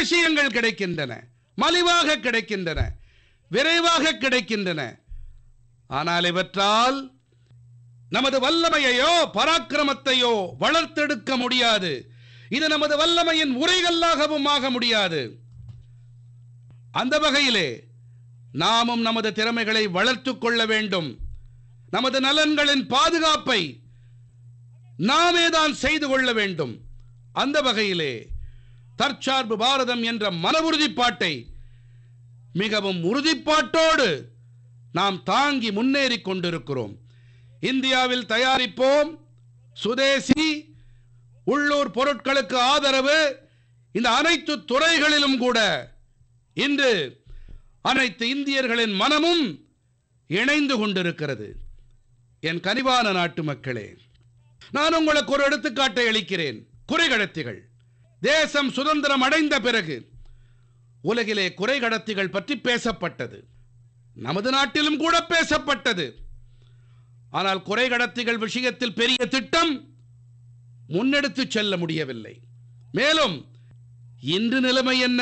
விஷயங்கள் கிடைக்கின்றன மலிவாக கிடைக்கின்றன விரைவாக கிடைக்கின்றன ஆனால் இவற்றால் நமது வல்லமையையோ பராக்கிரமத்தையோ வளர்த்தெடுக்க முடியாது இது நமது வல்லமையின் உரைகல்லாகவும் ஆக முடியாது அந்த வகையிலே நாமும் நமது திறமைகளை வளர்த்துக் கொள்ள வேண்டும் நமது நலன்களின் பாதுகாப்பை நாமே தான் செய்து கொள்ள வேண்டும் அந்த வகையிலே தற்சார்பு பாரதம் என்ற மன உறுதிப்பாட்டை மிகவும் உறுதிப்பாட்டோடு நாம் தாங்கி முன்னேறிக் கொண்டிருக்கிறோம் இந்தியாவில் தயாரிப்போம் சுதேசி உள்ளூர் பொருட்களுக்கு ஆதரவு இந்த அனைத்து துறைகளிலும் கூட இன்று அனைத்து இந்தியர்களின் மனமும் இணைந்து கொண்டிருக்கிறது என் கனிவான நாட்டு மக்களே நான் உங்களுக்கு ஒரு எடுத்துக்காட்டை அளிக்கிறேன் குறைகடத்திகள் தேசம் சுதந்திரம் அடைந்த பிறகு உலகிலே குறைகடத்திகள் பற்றி பேசப்பட்டது நமது நாட்டிலும் கூட பேசப்பட்டது ஆனால் குறைகடத்திகள் விஷயத்தில் பெரிய திட்டம் முன்னெடுத்துச் செல்ல முடியவில்லை மேலும் இன்று நிலைமை என்ன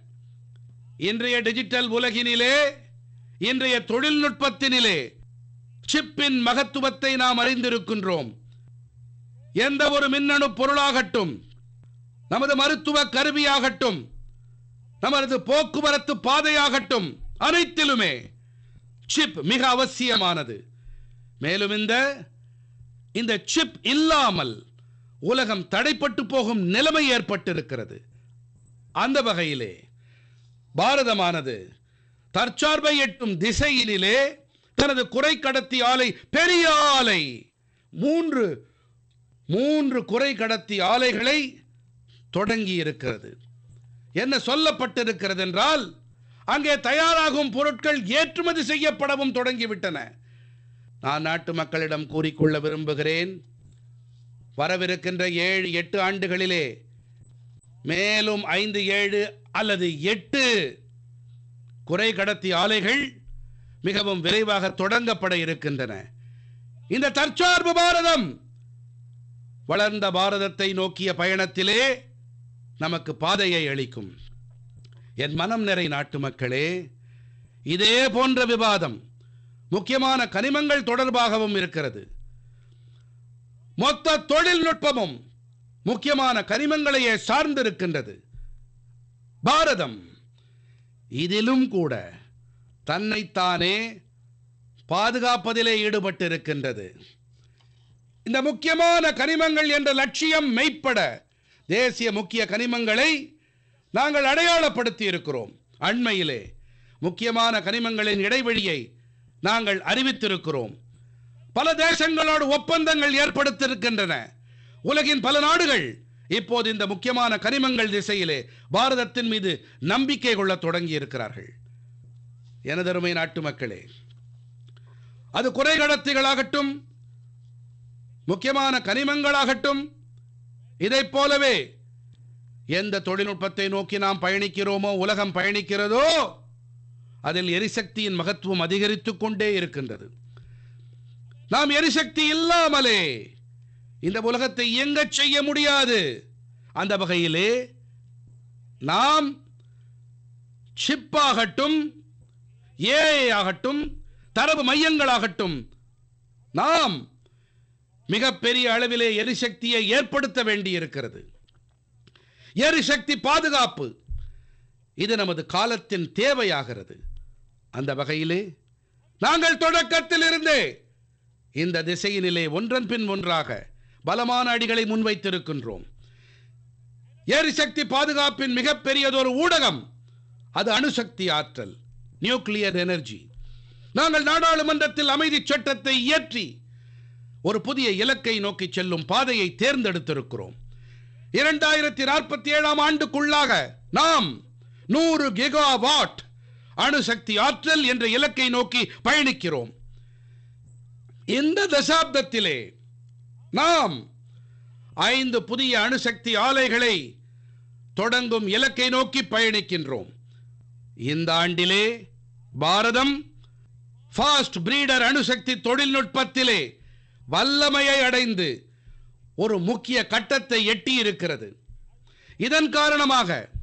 இன்றைய டிஜிட்டல் உலகினிலே இன்றைய தொழில்நுட்பத்தினிலே சிப்பின் மகத்துவத்தை நாம் அறிந்திருக்கின்றோம் எந்த ஒரு மின்னணு பொருளாகட்டும் நமது மருத்துவ கருவியாகட்டும் நமது போக்குவரத்து பாதையாகட்டும் அனைத்திலுமே சிப் மிக அவசியமானது மேலும் இந்த இந்த சிப் இல்லாமல் உலகம் தடைப்பட்டு போகும் நிலைமை ஏற்பட்டிருக்கிறது அந்த வகையிலே பாரதமானது தற்சார்பை எட்டும் திசையினிலே தனது குறைக்கடத்தி ஆலை பெரிய ஆலை மூன்று மூன்று குறை கடத்தி ஆலைகளை தொடங்கி இருக்கிறது என்ன சொல்லப்பட்டிருக்கிறது என்றால் அங்கே தயாராகும் பொருட்கள் ஏற்றுமதி செய்யப்படவும் தொடங்கிவிட்டன நான் நாட்டு மக்களிடம் கூறிக்கொள்ள விரும்புகிறேன் வரவிருக்கின்ற ஏழு எட்டு ஆண்டுகளிலே மேலும் ஐந்து ஏழு அல்லது எட்டு குறை கடத்தி ஆலைகள் மிகவும் விரைவாக தொடங்கப்பட இருக்கின்றன இந்த தற்சார்பு பாரதம் வளர்ந்த பாரதத்தை நோக்கிய பயணத்திலே நமக்கு பாதையை அளிக்கும் என் மனம் நிறை நாட்டு மக்களே இதே போன்ற விவாதம் முக்கியமான கனிமங்கள் தொடர்பாகவும் இருக்கிறது மொத்த தொழில்நுட்பமும் முக்கியமான கனிமங்களையே சார்ந்திருக்கின்றது பாரதம் இதிலும் கூட தன்னைத்தானே பாதுகாப்பதிலே ஈடுபட்டிருக்கின்றது இந்த முக்கியமான கனிமங்கள் என்ற லட்சியம் மெய்ப்பட தேசிய முக்கிய கனிமங்களை நாங்கள் அடையாளப்படுத்தி இருக்கிறோம் அண்மையிலே முக்கியமான கனிமங்களின் இடைவெளியை நாங்கள் அறிவித்திருக்கிறோம் பல தேசங்களோடு ஒப்பந்தங்கள் ஏற்படுத்தியிருக்கின்றன உலகின் பல நாடுகள் இப்போது இந்த முக்கியமான கனிமங்கள் திசையிலே பாரதத்தின் மீது நம்பிக்கை கொள்ளத் தொடங்கி இருக்கிறார்கள் எனதருமை நாட்டு மக்களே அது குறை கடத்திகளாகட்டும் முக்கியமான கனிமங்களாகட்டும் இதைப் போலவே எந்த தொழில்நுட்பத்தை நோக்கி நாம் பயணிக்கிறோமோ உலகம் பயணிக்கிறதோ அதில் எரிசக்தியின் மகத்துவம் அதிகரித்துக் கொண்டே இருக்கின்றது நாம் எரிசக்தி இல்லாமலே இந்த உலகத்தை இயங்கச் செய்ய முடியாது அந்த வகையிலே நாம் சிப்பாகட்டும் ஏஐ ஆகட்டும் தரவு மையங்களாகட்டும் நாம் மிகப்பெரிய அளவிலே எரிசக்தியை ஏற்படுத்த வேண்டியிருக்கிறது எரிசக்தி பாதுகாப்பு இது நமது காலத்தின் தேவையாகிறது அந்த வகையிலே நாங்கள் தொடக்கத்தில் இருந்தே இந்த திசையினிலே ஒன்றன் பின் ஒன்றாக பலமான அடிகளை முன்வைத்திருக்கின்றோம் எரிசக்தி பாதுகாப்பின் மிகப்பெரியதொரு ஊடகம் அது அணுசக்தி ஆற்றல் நியூக்ளியர் எனர்ஜி நாங்கள் நாடாளுமன்றத்தில் அமைதி சட்டத்தை இயற்றி ஒரு புதிய இலக்கை நோக்கி செல்லும் பாதையை தேர்ந்தெடுத்திருக்கிறோம் இரண்டாயிரத்தி நாற்பத்தி ஏழாம் ஆண்டுக்குள்ளாக நாம் நூறு கிகாவாட் அணுசக்தி ஆற்றல் என்ற இலக்கை நோக்கி பயணிக்கிறோம் இந்த தசாப்தத்திலே நாம் ஐந்து புதிய அணுசக்தி ஆலைகளை தொடங்கும் இலக்கை நோக்கி பயணிக்கின்றோம் இந்த ஆண்டிலே பாரதம் ஃபாஸ்ட் பிரீடர் அணுசக்தி தொழில்நுட்பத்திலே வல்லமையை அடைந்து ஒரு முக்கிய கட்டத்தை எட்டியிருக்கிறது இதன் காரணமாக